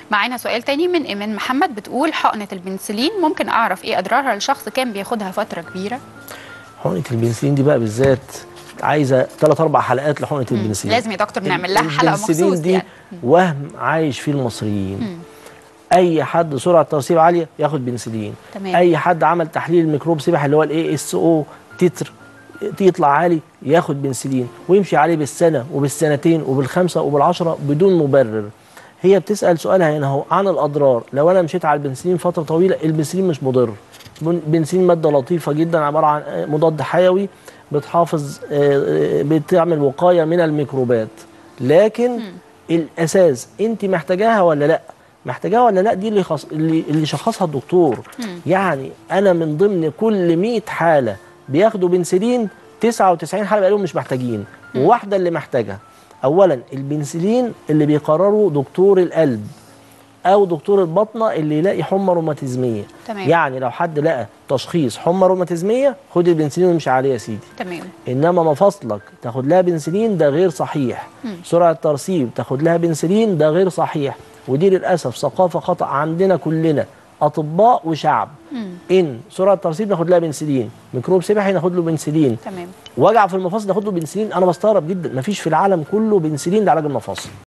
معانا سؤال تاني من ايمان محمد بتقول حقنه البنسلين ممكن اعرف ايه اضرارها لشخص كان بياخدها فتره كبيره حقنه البنسلين دي بقى بالذات عايزه ثلاث اربع حلقات لحقنه البنسلين لازم يا دكتور نعمل لها حلقه البنسلين مخصوص دي يعني وهم عايش فيه المصريين اي حد سرعه ترسيب عاليه ياخد بنسلين تمام. اي حد عمل تحليل الميكروب سبح اللي هو الاي اس او تتر يطلع عالي ياخد بنسلين ويمشي عليه بالسنه وبالسنتين وبالخمسه وبالعشره بدون مبرر هي بتسال سؤالها هنا هو عن الاضرار لو انا مشيت على البنسلين فتره طويله البنسلين مش مضر البنسلين ماده لطيفه جدا عباره عن مضاد حيوي بتحافظ آه، آه، بتعمل وقايه من الميكروبات لكن الاساس انت محتاجاها ولا لا محتاجاها ولا لا دي اللي خص... اللي اللي شخصها الدكتور يعني انا من ضمن كل 100 حاله بياخدوا بنسلين 99 حاله بيقولوا مش محتاجين وواحده اللي محتاجها اولا البنسلين اللي بيقرره دكتور القلب او دكتور البطنه اللي يلاقي حمى روماتيزميه تمام. يعني لو حد لقى تشخيص حمى روماتيزميه خد البنسلين وامشي عليه يا سيدي تمام انما مفاصلك تاخد لها بنسلين ده غير صحيح سرعه ترسيب تاخد لها بنسلين ده غير صحيح ودي للاسف ثقافه خطا عندنا كلنا اطباء وشعب ان سرعه ترسيب ناخد لها بنسلين ميكروب سبحي ناخد له بنسلين تمام وجع في المفاصل ناخد له بنسلين انا بستغرب جدا مفيش في العالم كله بنسلين لعلاج المفاصل